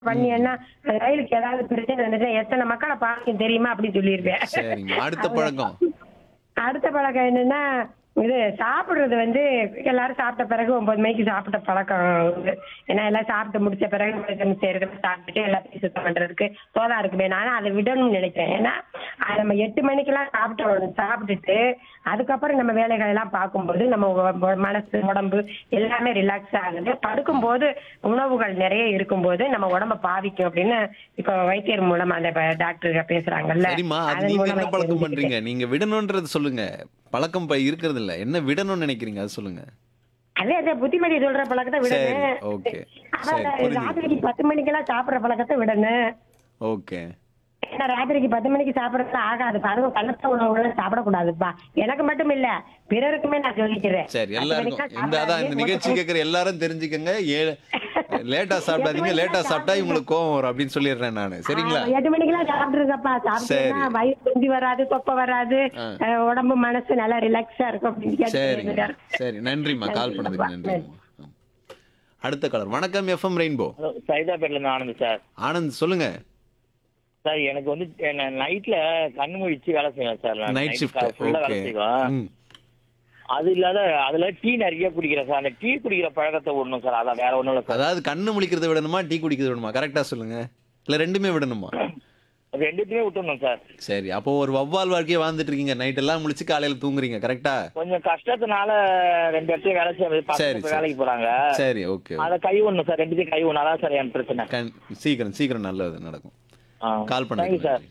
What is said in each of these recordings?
பண்ணியன்னா ரயிலுக்கு ஏதாவது பிரச்சனை வந்துச்சுன்னா எத்தனை மக்களை பார்க்கும் தெரியுமா அப்படின்னு சொல்லியிருப்பேன் சரிங்க அடுத்த பழக்கம் அடுத்த பழக்கம் என்னன்னா இது சாப்பிடுறது வந்து எல்லாரும் சாப்பிட்ட பிறகு ஒன்பது மணிக்கு சாப்பிட்ட பழக்கம் உண்டு ஏன்னா எல்லாம் சாப்பிட்டு முடிச்ச பிறகு மனுஷன் சேர்க்கறது சாப்பிட்டுட்டு எல்லாத்தையும் சுத்தம் பண்றதுக்கு சோதா இருக்குமே நானும் அதை விடணும்னு நினைக்கிறேன் ஏன்னா அது நம்ம எட்டு மணிக்கெல்லாம் சாப்பிட்டு சாப்பிட்டுட்டு அதுக்கப்புறம் நம்ம வேலைகள் எல்லாம் பார்க்கும்போது நம்ம உ- உ- மனசு உடம்பு எல்லாமே ரிலாக்ஸ் ஆகுது படுக்கும்போது உணவுகள் நிறைய இருக்கும்போது நம்ம உடம்ப பாதிக்கும் அப்படின்னு இப்போ வைத்தியர் மூலமா அந்த ப- டாக்டர் பேசுறாங்கல்ல சரிம்மா அது அதன் நீங்க மூலமா என்ன பழக்கம் தெரிஞ்சுக்கிட்டேன். பண்றீங்க நீங்க விடணும்ன்றது சொல்லுங்க பழக்கம் ப இருக்கிறது இல்ல என்ன விடணும்னு நினைக்கிறீங்க அது சொல்லுங்க அதே அதே புத்திமதி சொல்ற பழக்கத்தை சரி விடணும் ஓகே அதான் சரி புரியுது ராத்திரிக்கு பத்து மணிக்கெல்லாம் சாப்பிடுற பழக்கத்தை விடணும் ஓகே ஏன்னா ராத்திரிக்கு பத்து மணிக்கு சாப்பிடறது ஆகாதுப்பா அதுவும் கலத்த உணவுகளை சாப்பிடக்கூடாதுப்பா எனக்கு மட்டும் இல்ல பிறருக்குமே நான் சொல்லிக்கிறேன் சரி பத்து எல்லாருக்கும் மணிக்கெல்லாம் இந்த அதான் இந்த சாப்பிடாதீங்க. நிகழ்ச்சி கேட்குற எல்லாரும் தெரிஞ்சுக்கங்க ஏழு லேட்டா சாப்பிடாதீங்க லேட்டா சாப்பிட்டா இவங்களுக்கு கோவம் வரும் அப்படின்னு சொல்லிடுறேன் நான் சரிங்களா ஆமா, எட்டு மணிக்கெல்லாம் சாப்பிட்டுருக்கப்பா சாப்பிட்டீங்கன்னா சரி. வயிறு குஞ்சு வராது தொப்பை வராது ஆ. அஹ், உடம்பு மனசு நல்லா ரிலாக்ஸா இருக்கும் அப்படின்னு சரிங்க கேட்டு சரி நன்றிம்மா கால் பண்ணதுக்கு நன்றிம்மா அடுத்த கலர் வணக்கம் எஃப்எம் ரெயின்போ ஹலோ சைதாப்பேட்ல இருந்து ஆனந்த் சார் ஆனந்த் சொல்லுங்க சார் எனக்கு வந்து நைட்ல கண்ணு முழிச்சு வேலை செய்வேன் சார் நான் நைட் night ஷிஃப்ட் full ஆ வேலை ஓகே செய்வேன் ம் அது இல்லாத அதுல டீ நிறைய குடிக்கிறேன் சார் அந்த டீ குடிக்கிற பழக்கத்தை விடணும் சார் அதான் வேற ஒண்ணும் இல்ல சார் அதாவது கண்ணு முழிக்கிறது விடணுமா டீ குடிக்கிறது விடணுமா கரெக்டா சொல்லுங்க இல்ல ரெண்டுமே விடணுமா ரெண்டுத்தையுமே விட்டுணும் சார் சரி அப்போ ஒரு வவ்வால் வாழ்க்கையை வாழ்ந்துட்டு இருக்கீங்க நைட் எல்லாம் முழிச்சு காலையில தூங்குறீங்க கரெக்டா கொஞ்சம் கஷ்டத்தினால ரெண்டு இடத்துல வேலை செய்ய சரி, பசங்க சரி. வேலைக்கு போறாங்க சரி ஓகே அத கை ஒண்ணும் சார் ரெண்டுத்தையும் கை ஒண்ணு அதான் சார் என் பிரச்சனை கண்- சீக்கிரம் சீக்கிரம் நல்லது நடக்கும் ஆ. கால் Thank you, பண்ணுங்க சார்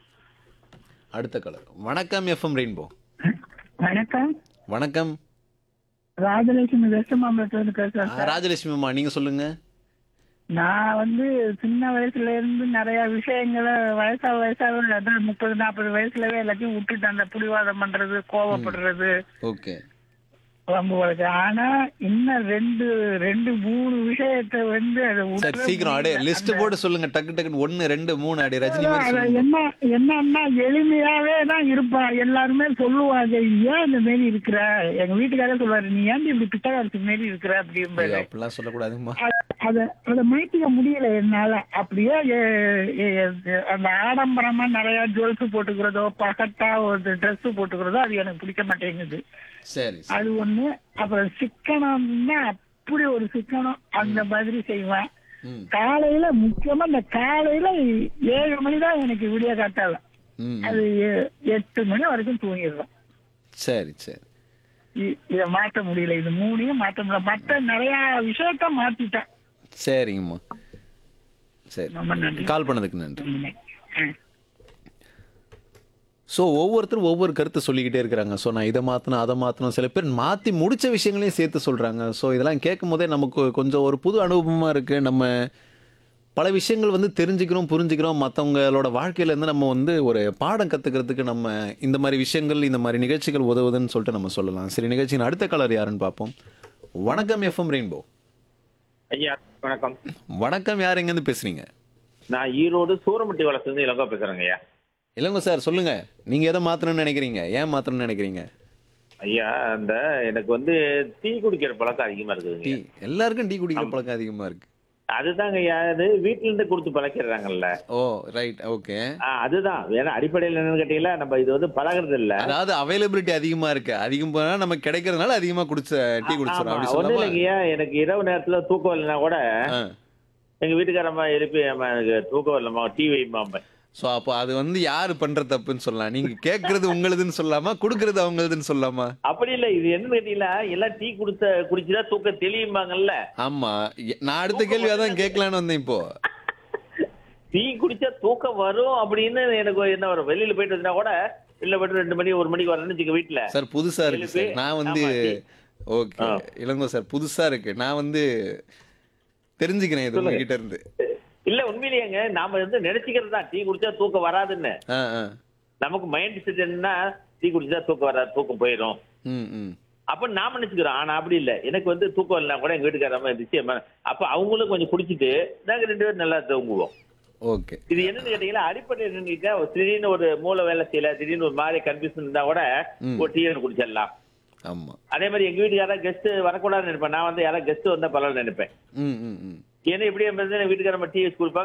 அடுத்த கலர் வணக்கம் எஃப்எம் ரெயின்போ வணக்கம் வணக்கம் ராஜலட்சுமி வெஸ்ட் மாம்பலத்துல பேசுறேன் ஆ, ராஜலட்சுமி அம்மா நீங்க சொல்லுங்க நான் வந்து சின்ன வயசுல இருந்து நிறைய விஷயங்களை வயசா வயசாக அதான் முப்பது நாற்பது வயசுலவே எல்லாத்தையும் விட்டுட்டு அந்த புடிவாதம் பண்றது கோவப்படுறது ஓகே வம்பு வழக்கு ஆனா இன்னும் ரெண்டு ரெண்டு மூணு விஷயத்த வந்து அதை சரி விட்டுற சீக்கிரம் அப்படியே முடியல. லிஸ்ட் போட்டு சொல்லுங்க டக்கு டக்குன்னு ஒன்னு ரெண்டு மூணு அடி ரஜினி மாதிரி அது சொல்லுங்க. என்ன என்னன்னா எளிமையாவே தான் இருப்பா எல்லாருமே சொல்லுவாங்க ஏன் இந்த மாரி இருக்கிற எங்க வீட்டுக்காரே சொல்லுவாரு நீ ஏன் இப்படி பித்தகாரத்து மாரி இருக்கிற ஐயோ, அப்படிம்பாரு அப்படிலாம் சொல்லக்கூடாதும்மா அத அத மாத்திக்க முடியல என்னால அப்படியே எ- எ- எ- அந்த ஆடம்பரமா நிறைய ஜுவல்ஸ் போட்டுக்கிறதோ பகட்டா ஒரு ட்ரெஸ் போட்டுக்கிறதோ அது எனக்கு பிடிக்க மாட்டேங்குது சரி சரி. அது ஒண்ணு அப்புறம் சிக்கனம்னா அப்படி ஒரு சிக்கனம் அந்த மாதிரி செய்வேன் ம் காலையில முக்கியமா இந்த காலையில ஏழு மணி தான் எனக்கு விடிய காட்டால ம் அது எ- எட்டு மணி வரைக்கும் தூங்கிடுறேன் சரி சரி இ- இத மாத்த முடியல இது மூணையும் மாத்த முடியல மத்த நிறைய விஷயத்த மாத்திட்டேன் சரிங்கம்மா சரி ரொம்ப நன்றி கால் பண்ணதுக்கு நன்றி ம். ஸோ ஒவ்வொருத்தரும் ஒவ்வொரு கருத்து சொல்லிக்கிட்டே இருக்கிறாங்க ஸோ நான் இதை மாற்றணும் அதை மாற்றணும் சில பேர் மாற்றி முடிச்ச விஷயங்களையும் சேர்த்து சொல்கிறாங்க ஸோ இதெல்லாம் கேட்கும் போதே நமக்கு கொஞ்சம் ஒரு புது அனுபவமாக இருக்குது நம்ம பல விஷயங்கள் வந்து தெரிஞ்சுக்கிறோம் புரிஞ்சுக்கிறோம் மற்றவங்களோட வாழ்க்கையிலேருந்து நம்ம வந்து ஒரு பாடம் கற்றுக்கிறதுக்கு நம்ம இந்த மாதிரி விஷயங்கள் இந்த மாதிரி நிகழ்ச்சிகள் உதவுதுன்னு சொல்லிட்டு நம்ம சொல்லலாம் சரி நிகழ்ச்சியின் அடுத்த கலர் யாருன்னு பார்ப்போம் வணக்கம் எஃப்எம் ரெயின்போ ஐயா வணக்கம் வணக்கம் யார் எங்கேருந்து பேசுகிறீங்க நான் ஈரோடு சூரமட்டி வளர்த்துலேருந்து இலங்கா பேசுறேங்க ஐயா இல்லைங்க சார் சொல்லுங்கள் நீங்கள் எதை மாற்றணும்னு நினைக்கிறீங்க ஏன் மாற்றணும்னு நினைக்கிறீங்க ஐயா அந்த எனக்கு வந்து டீ குடிக்கிற பழக்கம் அதிகமா இருக்குதுங்க டீ எல்லாருக்கும் டீ குடிக்கிற பழக்கம் அதிகமாக இருக்குது அதுதாங்க ஐயா அது வீட்டுல இருந்து கொடுத்து பழக்கிறாங்கல்ல ஓ ரைட் ஓகே ஆ, அதுதான் வேணா அடிப்படையில் என்னன்னு கேட்டீங்களா நம்ம இது வந்து பழகுறது இல்ல அதாவது அவைலபிலிட்டி அதிகமா இருக்கு அதிகம் போனா நமக்கு கிடைக்கிறதுனால அதிகமா குடிச்ச டீ குடிச்சிடும் அப்படி ஒண்ணு சொல்லாம இல்லைங்கய்யா எனக்கு இரவு நேரத்துல தூக்கம் இல்லைன்னா கூட எங்க வீட்டுக்காரம்மா எழுப்பி அம்மா எனக்கு தூக்கம் இல்லம்மா டீ வைம்மா சோ அப்போ அது வந்து யாரு பண்ற தப்புன்னு சொல்லலாம் நீங்க கேக்குறது உங்களுதுன்னு சொல்லாமா குடுக்கறது அவங்களுதுன்னு சொல்லாமா அப்படி இல்ல இது என்னன்னு கேட்டீங்களா எல்லாம் டீ குடிச்ச குடிச்சுதா தூக்கம் தெளியும்பாங்கல்ல ஆமா எ- நான் அடுத்த கேள்வி அதான் கேட்கலான்னு வந்தேன் இப்போ டீ குடிச்சா தூக்கம் வரும் அப்படின்னு எனக்கு என்ன வரும் வெளியில போயிட்டு வந்தா கூட வெளில போயிட்டு ரெண்டு மணி ஒரு மணிக்கு வரேன்னு வச்சுக்க வீட்டுல சார் புதுசா இருக்கு சார் நான் வந்து ஆமா, டீ. ஓகே ஆ. இளங்கோ சார் புதுசா இருக்கு நான் வந்து தெரிஞ்சுக்கிறேன் இது சொல்லுங்க. உங்ககிட்ட இருந்து இல்ல உண்மையிலேயேங்க நாம வந்து நினைச்சுக்கிறது தான் டீ குடிச்சா தூக்கம் வராதுன்னு ஆ ஆ நமக்கு மைண்ட் செட் என்னன்னா டீ குடிச்சா தூக்கம் வராது தூக்கம் போயிடும் ம் ம் அப்ப நாம நினைச்சுக்கிறோம் ஆனா அப்படி இல்ல எனக்கு வந்து தூக்கம் இல்லைனா கூட எங்க வீட்டுக்காரமா நிச்சயமா அப்ப அவங்களும் கொஞ்சம் குடிச்சிட்டு நாங்க ரெண்டு பேரும் நல்லா தூங்குவோம் ஓகே இது என்னன்னு கேட்டீங்கன்னா அடிப்படை என்னன்னு கேட்டா ஒரு திடீர்னு ஒரு மூளை வேலை செய்யல திடீர்னு ஒரு மாதிரி கன்ஃபியூஷன் இருந்தா கூட ம். ஒரு டீ ஒன்று குடிச்சிடலாம் ஆமா அதே மாதிரி எங்க வீட்டுக்கு யாராவது கெஸ்ட் வரக்கூடாதுன்னு நினைப்பேன் நான் வந்து யாராவது கெஸ்ட் வந்தா பரவாயில்ல நினைப்பேன் ம் ம் ம் ஏன்னா இப்படி என் வீட்டுக்கார நம்ம டீ வச்சு கொடுப்பாங்க